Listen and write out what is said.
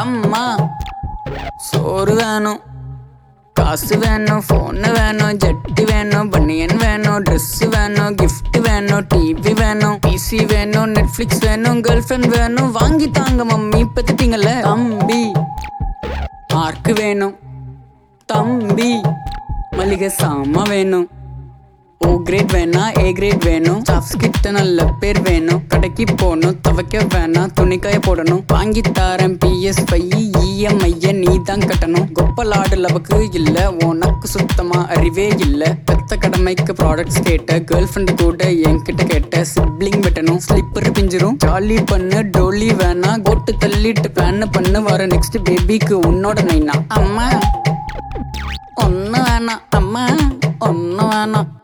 அம்மா சோறு வேணும் காசு வேணும் ஃபோனு வேணும் ஜட்டி வேணும் பனியன் வேணும் Dress வேணும் gift வேணும் டிவி வேணும் பிசி வேணும் நெட்ஃப்ளிக்ஸ் வேணும் கேர்ள் ஃப்ரெண்ட் வேணும் வாங்கி தாங்க மம்மி பெத்துட்டீங்கல்ல தம்பி மார்க் வேணும் தம்பி மளிகை சாமா வேணும் ஓ கிரேட் வேணா ஏ கிரேட் வேணும் ஸ்டாஃப்ஸ் கிட்ட நல்ல பேர் வேணும் கடைக்கு போகணும் துவைக்க வேணாம் துணிக்காய போடணும் வாங்கி தாரேன் பிஎஸ் பை இஎம்ஐய நீ தான் கட்டணும் கொப்பலாடு லவக்கு இல்ல உனக்கு சுத்தமா அறிவே இல்ல பெத்த கடமைக்கு ப்ராடக்ட்ஸ் கேட்ட கேர்ள் ஃப்ரெண்டு கூட என்கிட்ட கேட்ட சிப்ளிங் வெட்டணும் ஸ்லிப்பர் பிஞ்சிரும் ஜாலி பண்ணு டோலி வேணா கோட்டு தள்ளிட்டு பிளான் பண்ணு வர நெக்ஸ்ட் பேபிக்கு உன்னோட நைனா அம்மா ஒன்று வேணாம் அம்மா ஒன்று வேணாம்